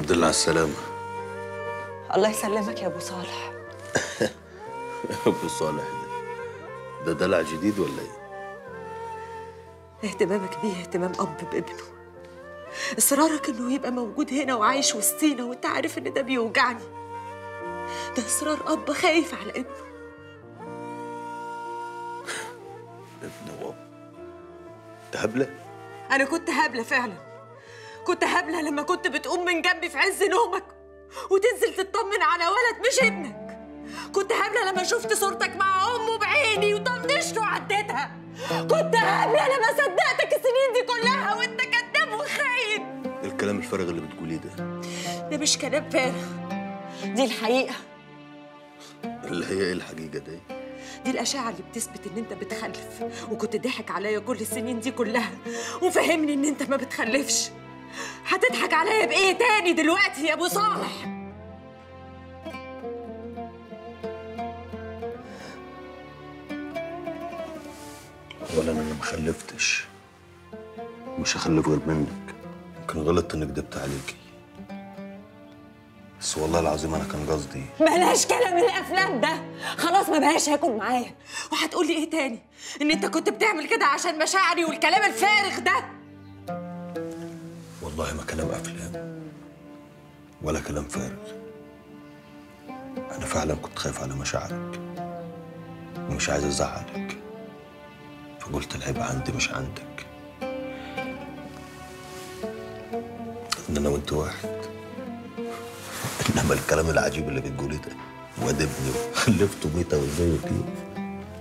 الحمد لله على السلامة الله يسلمك يا ابو صالح أبو صالح ده ده دلع جديد ولا إيه؟ اهتمامك بيه اهتمام اب بابنه اصرارك انه يبقى موجود هنا وعايش وسطينا وانت عارف ان ده بيوجعني ده اصرار اب خايف على ابنه ابن بابا أنت هبلة؟ انا كنت هبله فعلا كنت هبله لما كنت بتقوم من جنبي في عز نومك وتنزل تطمن على ولد مش ابنك كنت هبله لما شفت صورتك مع امه بعيني وطنشت وعديتها كنت هبله لما صدقتك السنين دي كلها وانت كذاب وخاين إيه الكلام الفارغ اللي بتقوليه ده ده مش كلام فارغ دي الحقيقه اللي هي إيه الحقيقة دي؟ دي الأشعة اللي بتثبت إن أنت بتخلف وكنت ضحك عليا كل السنين دي كلها وفهمني إن أنت ما بتخلفش هتضحك عليا بإيه تاني دلوقتي يا أبو صالح؟ ولا أنا ما خلفتش مش هخلف غير منك يمكن غلطت إني كدبت عليكي بس والله العظيم أنا كان قصدي بلاش كلام الأفلام ده خلاص ما بقاش هاكل معايا وهتقولي إيه تاني؟ إن أنت كنت بتعمل كده عشان مشاعري والكلام الفارغ ده والله ما كلام أفلام ولا كلام فارغ أنا فعلا كنت خايف على مشاعرك ومش عايز أزعلك فقلت العيب عندي مش عندك إن أنا وأنت واحد إنما الكلام العجيب اللي بتقوليه ده واد ابني وخلفته ميتة وإزاي كده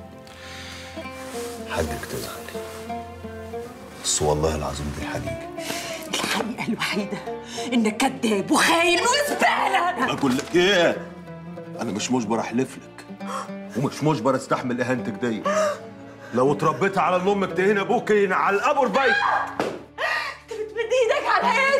حقك تزعلي بس والله العظيم دي الحقيقة الحقيقة الوحيدة إنك كذاب وخاين وزبالة اقول لك ايه انا مش مجبر احلف لك ومش مجبر استحمل اهانتك دي لو اتربيت على ان امك تهين ابوك ينعل ابو البيت أنت بتمد إيدك عليا